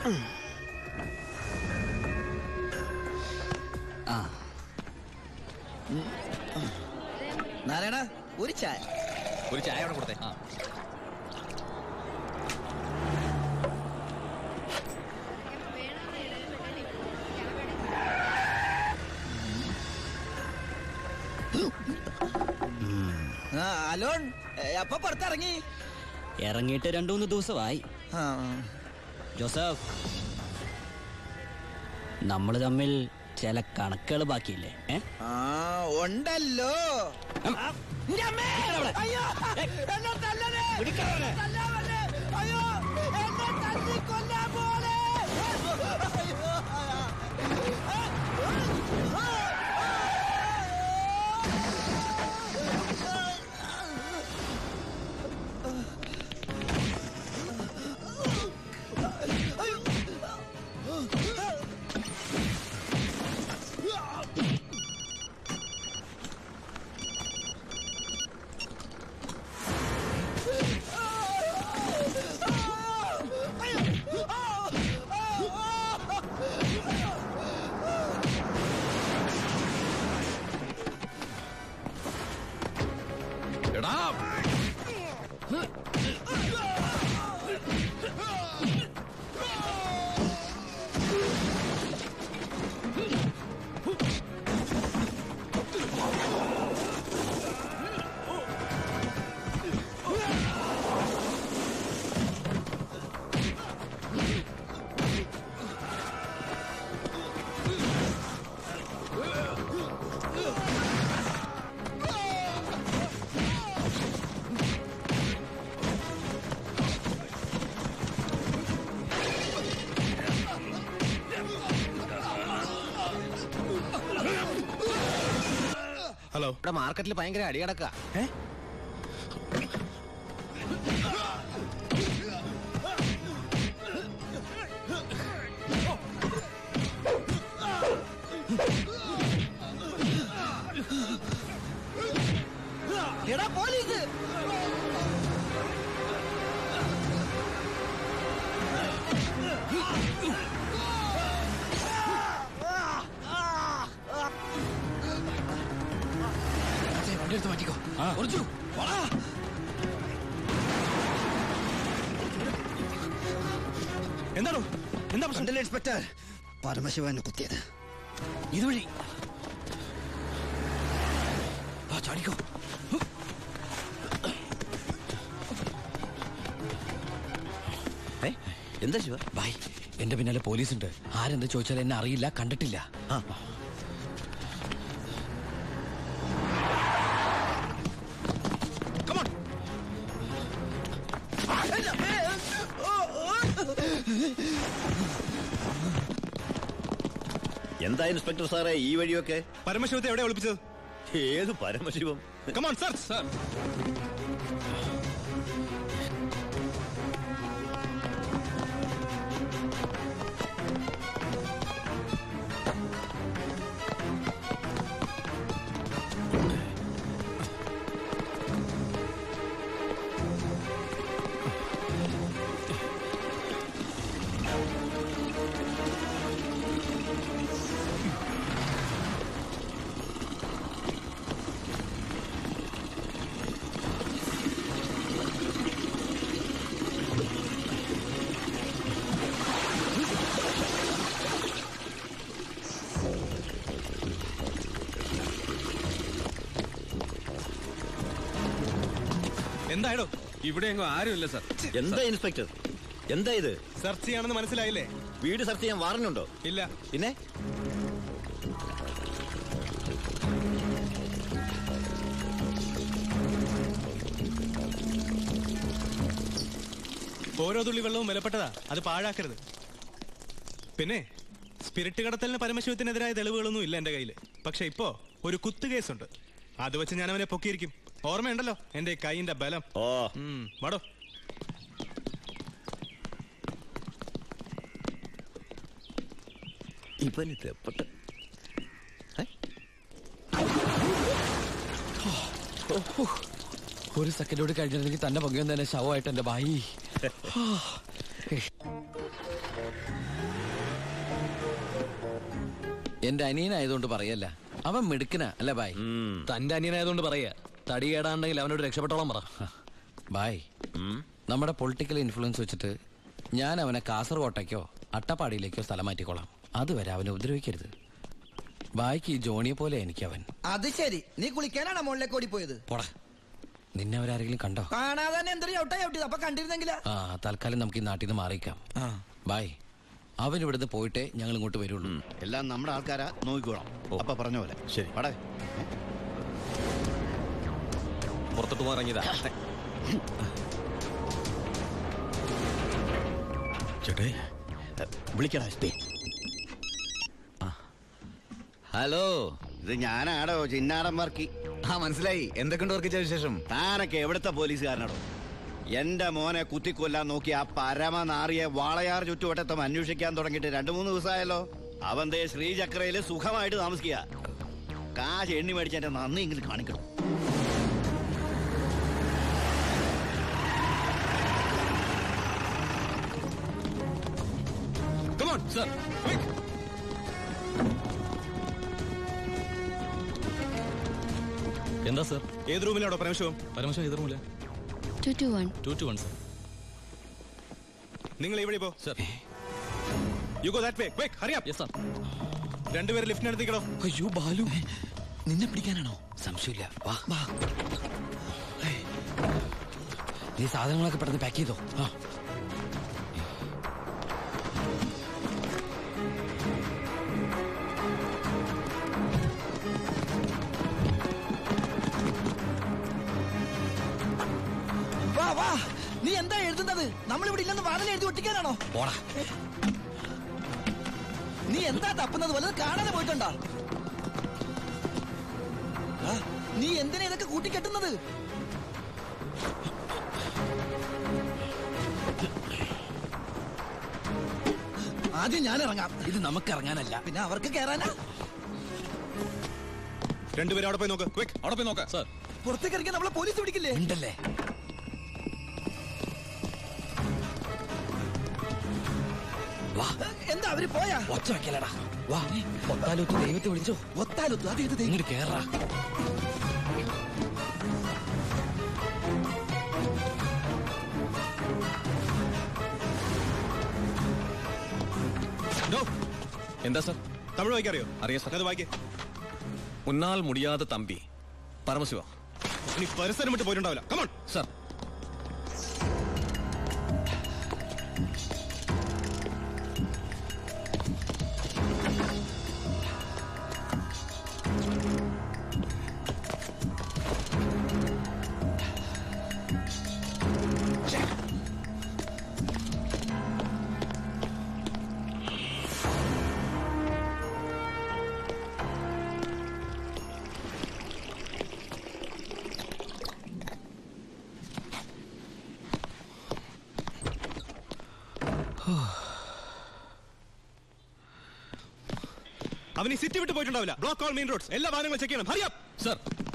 നാരായണ ഒരു ചായ ഒരു ചായ അവിടെ കൊടുത്തേ ആ ആ അലോൺ ഏ, അപ്പൊ പുറത്തിറങ്ങി ഇറങ്ങിയിട്ട് രണ്ടു മൂന്ന് ദിവസമായി ആ ജോസഫ് നമ്മൾ തമ്മിൽ ചില കണക്കുകൾ ബാക്കിയില്ലേ ഏ ആ ഉണ്ടല്ലോ ഇന്റെ അമ്മേ! അയ്യോ! എന്നെ തല്ലണേ! തല്ലാവല്ലേ! അയ്യോ! എന്നെ തല്ലിക്കൊല്ലാൻ പോണേ! അയ്യോ! എടാ ഹലോ ഇവിടെ മാർക്കറ്റിൽ ഭയങ്കര അടി കിടക്ക എടാ പോലീസ് വണ്ടി എടുത്ത് മാറ്റിക്കോ കുറച്ചു എന്താണോ എന്താ പ്രശ്നം കണ്ടില്ലേ ഇൻസ്പെക്ടർ പരമശിവനെ കുത്തിയത് ഇതുവഴി ആ ചാടിക്കോ എന്താ ശിവ ബൈ എന്റെ പിന്നാലെ പോലീസ് ഉണ്ട് ആരെന്ത് ചോദിച്ചാൽ എന്നെ അറിയില്ല കണ്ടിട്ടില്ല എന്താ ഇൻസ്പെക്ടർ സാറേ ഈ വഴിയൊക്കെ പരമശിവത്തെ എവിടെ ഒളിപ്പിച്ചത് ഏത് പരമശിവം കമോൺ സർ സർ എന്തായാലോ ഇവിടെ എങ്ങും ആരുമില്ല സർ എന്താ ഇൻസ്പെക്ടർ എന്താ ഇത് സെർച്ച് ചെയ്യാണെന്ന് മനസ്സിലായില്ലേ വീട് സെർച്ച് ചെയ്യാൻ വാറന്നുണ്ടോ ഇല്ല പിന്നെ ഓരോ തുള്ളി വെള്ളവും വിലപ്പെട്ടതാ അത് പാഴാക്കരുത് പിന്നെ സ്പിരിറ്റ് കടത്തലിന് പരമശിവത്തിനെതിരായ തെളിവുകളൊന്നും ഇല്ല എന്റെ കയ്യിൽ പക്ഷെ ഇപ്പോ ഒരു കുത്തു കേസുണ്ട് അത് വെച്ച് ഞാൻ അവനെ പൊക്കിയിരിക്കും ഓർമ്മയുണ്ടല്ലോ എന്റെ ഈ കൈയിന്റെ ബലം ഓ ഉം, വാടോ ഇവന് തെപ്പട്ട് ഒരു സെക്കൻഡോട് കഴിഞ്ഞിരുന്നെങ്കിൽ തന്നെ പൊങ്ങിയെന്ന് തന്നെ ശവമായിട്ട് എന്റെ ബായി എന്റെ അനിയനായതുകൊണ്ട് പറയല്ല അവൻ മിടുക്കനാ അല്ലേ ബായ് ഉം. തന്റെ അനിയനായതുകൊണ്ട് പറയാ തടി കേടാണ്ടെങ്കിൽ അവനോട് രക്ഷപ്പെട്ടോളാം പറ ബായ് ഉം. നമ്മുടെ പൊളിറ്റിക്കൽ ഇൻഫ്ലുവൻസ് വെച്ചിട്ട് ഞാൻ അവനെ കാസർകോട്ടേക്കോ അട്ടപ്പാടിയിലേക്കോ സ്ഥലം മാറ്റിക്കോളാം അതുവരെ അവനെ ഉപദ്രവിക്കരുത് ബായ്ക്ക് ഈ ജോണിയെ പോലെ എനിക്ക് അവൻ അത് ശരി നീ കുളിക്കാനാണോ മുകളിലേക്ക് ഓടിപ്പോയത് പോടാ നിന്നെ അവരാരെങ്കിലും കണ്ടോ കാണാതെ തന്നെ എന്തൊരു ചവിട്ടാ ചവിട്ടിയത് അപ്പൊ കണ്ടിരുന്നെങ്കിലാ ആ തൽക്കാലം നമുക്ക് ഈ നാട്ടിൽ നിന്ന് മാറിയിക്കാം ബായ് അവൻ ഇവിടുന്ന് പോയിട്ടേ ഞങ്ങൾ ഇങ്ങോട്ട് വരുള്ളൂ എല്ലാം നമ്മുടെ ആൾക്കാരാ നോക്കിക്കോളാം അപ്പൊ പറഞ്ഞ പോലെ ശരി പടേ പുറത്തോട്ട് പോകാറങ്ങിയതാ ചേട്ടേ വിളിക്കടാ എസ് പി ഹലോ ഇത് ഞാനാടോ ചിന്നാടൻ വർക്കി ആ മനസ്സിലായി എന്തൊക്കെയുണ്ട് വർക്കിച്ച വിശേഷം താനൊക്കെ എവിടുത്തെ പോലീസുകാരനാടോ എന്റെ മോനെ കുത്തിക്കൊല്ലാൻ നോക്കി ആ പരമനാറിയെ വാളയാർ ചുറ്റുവട്ടത്തും അന്വേഷിക്കാൻ തുടങ്ങിയിട്ട് രണ്ടു മൂന്ന് ദിവസമായല്ലോ അവൻ ദേ ശ്രീചക്രയില് സുഖമായിട്ട് താമസിക്കുക കാശ് എണ്ണി മേടിച്ചെന്റെ നന്ദി എങ്കിലും കാണിക്കണം Come on, sir. Quick. എന്താ സർ ഏത് റൂമിലാണോ പരമശിവം പരമശം എതിർമില്ല two two one two two one sir നിങ്ങൾ ഇവിടെ പോ sir you go that way quick hurry up yes sir രണ്ടുപേരും ലിഫ്റ്റിനടുത്തേക്കണോ അയ്യോ ബാലു നിന്നെ പിടിക്കാനാണോ സംശയമില്ല വാ വാ നീ സാധനങ്ങളൊക്കെ പെട്ടെന്ന് പാക്ക് ചെയ്തോ ആ വാ വാ നീ എന്താ എഴുതുന്നത് നമ്മളിവിടെ ഇല്ലെന്ന് വാതിൽ എഴുതി ഒട്ടിക്കാനാണോ പോടാ നീ എന്താ തപ്പുന്നത് വല്ലത് കാണാതെ പോയിട്ടുണ്ടോ ആ, നീ എന്തിനാ ഇതൊക്കെ കൂട്ടിക്കെട്ടുന്നത് ആദ്യം ഞാൻ ഇറങ്ങാം ഇത് നമുക്ക് ഇറങ്ങാനല്ല പിന്നെ അവർക്ക് കയറാനാ രണ്ടുപേരും അവിടെ പോയി നോക്ക് ക്വിക്ക് അവിടെ പോയി നോക്കാം സർ പുറത്തേക്ക് ഇറങ്ങിയാൽ നമ്മളെ പോലീസ് പിടിക്കില്ലേ ഉണ്ടല്ലേ വാ എന്താ അവര് പോയാ ഒച്ച വെക്കലടാ വാ ഒത്താലൊത്ത് ദൈവത്തെ വിളിച്ചോ ഒത്താലൊത്തു അത് ഇത് ഇങ്ങോട്ട് കേറാ No. എന്താ സർ തമിഴ് വായിക്കറിയോ അറിയാം സർ അത് വായിക്കേ ഉന്നാൽ മുടിയാതെ തമ്പി പരമശിവ നീ പരിസരം വിട്ട് പോയിട്ടുണ്ടാവില്ല കമോൺ സർ അവൻ ഈ സിറ്റി വിട്ട് പോയിട്ടുണ്ടാവില്ല ബ്ലോക്ക് ഓൾ മെയിൻ റോഡ്സ് എല്ലാ വാഹനങ്ങളും ചെക്ക് ചെയ്യണം ഹറി അപ്പ് സർ